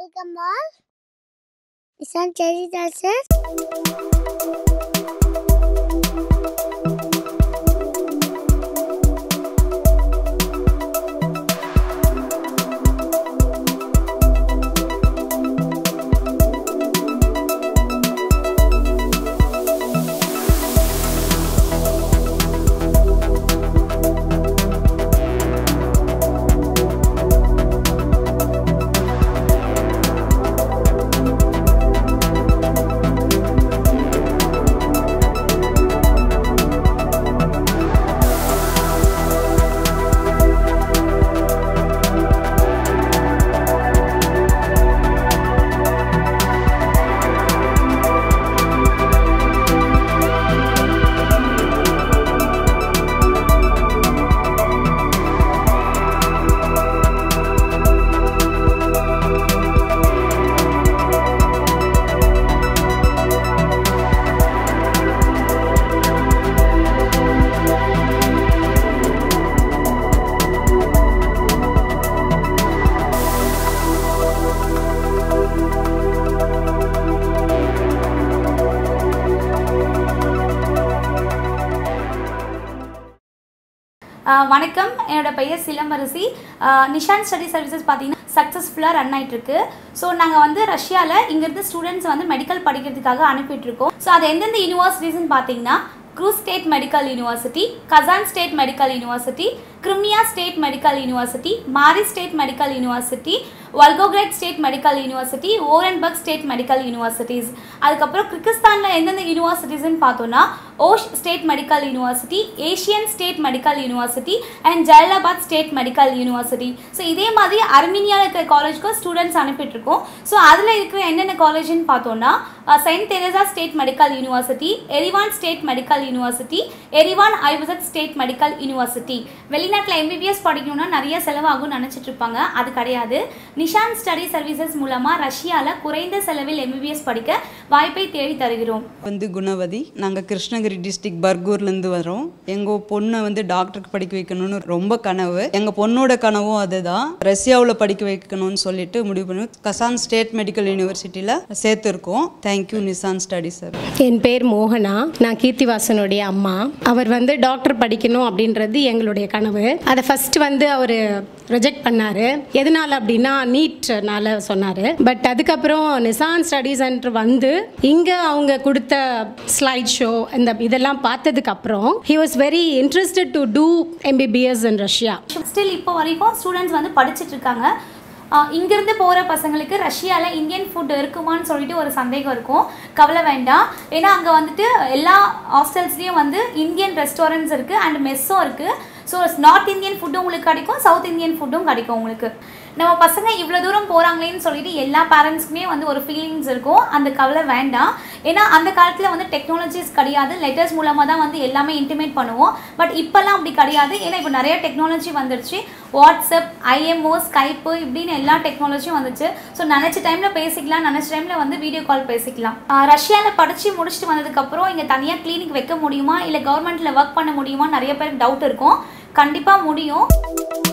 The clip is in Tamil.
Welcome all. Nissan Cherry Dances. ஆஹ் வணக்கம் என்னோட பெயர் சிலம்பரசி ஆஹ் நிஷான் ஸ்டடி சர்வீசஸ் பார்த்தீங்கன்னா சக்ஸஸ்ஃபுல்லாக ரன் ஆயிட்டு இருக்கு ஸோ நாங்கள் வந்து ரஷ்யாவில் இங்கேருந்து ஸ்டூடெண்ட்ஸ் வந்து மெடிக்கல் படிக்கிறதுக்காக அனுப்பிட்டு இருக்கோம் ஸோ அது எந்தெந்த யூனிவர்சிட்டிஸ்னு பார்த்தீங்கன்னா Kursk state medical university Kazan state medical university Crimea state medical university Mari state medical university Volgograd state medical university Orenburg state medical universities அதுக்கப்புறம் கிர்கிஸ்தானில் எந்தெந்த யூனிவர்சிட்டிஸ்னு பார்த்தோன்னா Osh state medical university Asian state medical university and Jalalabad state medical university so இதே மாதிரி அர்மீனியாவில் இருக்கிற காலேஜ்க்கும் ஸ்டூடெண்ட்ஸ் அனுப்பிட்டுருக்கோம் ஸோ அதில் இருக்கிற என்னென்ன காலேஜ்னு பார்த்தோன்னா Saint Theresa state medical university Yerevan state medical university Yerevan ஐவசத் ஸ்டேட் மெடிக்கல் யூனிவர்சிட்டி வெளிநாட்டில் எம்பிபிஎஸ் படிக்கணும்னா நிறைய செலவாகும்னு நினச்சிட்டு இருப்பாங்க அது கிடையாது நிஷான் ஸ்டடி சர்வீசஸ் மூலமாக ரஷ்யாவில் குறைந்த செலவில் எம்பிபிஎஸ் படிக்க வாய்ப்பை தேடி தருகிறோம் வந்து குணவதி நாங்கள் கிருஷ்ணகிரி டிஸ்ட்ரிக்ட் பர்கூர்லேருந்து வரோம் எங்கள் பொண்ணை வந்து டாக்டருக்கு படிக்க வைக்கணும்னு ரொம்ப கனவு எங்கள் பொண்ணோட கனவும் அதுதான் ரஷ்யாவில் படிக்க வைக்கணும்னு சொல்லிட்டு முடிவு பண்ணி கசான் ஸ்டேட் மெடிக்கல் யூனிவர்சிட்டியில் சேர்த்துருக்கோம் தேங்க்யூ நிசான் ஸ்டடி சார் என் பேர் மோகனா நான் கீர்த்திவாசனுடைய அம்மா அவர் வந்து டாக்டர் படிக்கணும் அப்படின்றது எங்களுடைய கனவு அதை ஃபர்ஸ்ட் வந்து அவர் ரிஜெக்ட் பண்ணாரு எதனால அப்படின்னா நீட்னால சொன்னார் பட் அதுக்கப்புறம் நிசான் ஸ்டடி சென்டர் வந்து இங்கே அவங்க கொடுத்த ஸ்லைட் ஷோ இந்த இதெல்லாம் பார்த்ததுக்கு அப்புறம் he was very interested to do MBBS in Russia still இப்போ வரைக்கும் ஸ்டூடெண்ட்ஸ் வந்து படிச்சுட்டு இருக்காங்க ஆஹ் இங்கிருந்து போகிற பசங்களுக்கு ரஷ்யாவில் இந்தியன் ஃபுட் இருக்குமான்னு சொல்லிட்டு ஒரு சந்தேகம் இருக்கும் கவலை வேண்டாம் ஏன்னா அங்கே வந்துட்டு எல்லா ஹாஸ்டல்ஸ்லேயும் வந்து இந்தியன் ரெஸ்டாரண்ட்ஸ் இருக்குது அண்ட் மெஸ்ஸும் இருக்குது ஸோ நார்த் இந்தியன் ஃபுட்டும் உங்களுக்கு கிடைக்கும் சவுத் இந்தியன் ஃபுட்டும் கிடைக்கும் உங்களுக்கு நம்ம பசங்க இவ்வளோ தூரம் போகிறாங்களேன்னு சொல்லிட்டு எல்லா பேரண்ட்ஸ்க்குமே வந்து ஒரு ஃபீலிங்ஸ் இருக்கும் அந்த கவலை வேண்டாம் ஏன்னா அந்த காலத்தில் வந்து டெக்னாலஜிஸ் கிடையாது லெட்டர்ஸ் மூலமாக தான் வந்து எல்லாமே இன்டிமேட் பண்ணுவோம் பட் இப்போல்லாம் அப்படி கிடையாது ஏன்னா இப்போ நிறைய டெக்னாலஜி வந்துருச்சு வாட்ஸ்அப் ஐஎம்ஓ ஸ்கைப்பு இப்படின்னு எல்லா டெக்னாலஜியும் வந்துச்சு ஸோ நினச்ச டைமில் பேசிக்கலாம் நினச்ச டைமில் வந்து வீடியோ கால் பேசிக்கலாம் ரஷ்யாவில் படித்து முடிச்சுட்டு வந்ததுக்கப்புறம் இங்கே தனியாக கிளினிக் வைக்க முடியுமா இல்லை கவர்மெண்ட்டில் ஒர்க் பண்ண முடியுமா நிறைய பேருக்கு டவுட் இருக்கும் கண்டிப்பாக முடியும்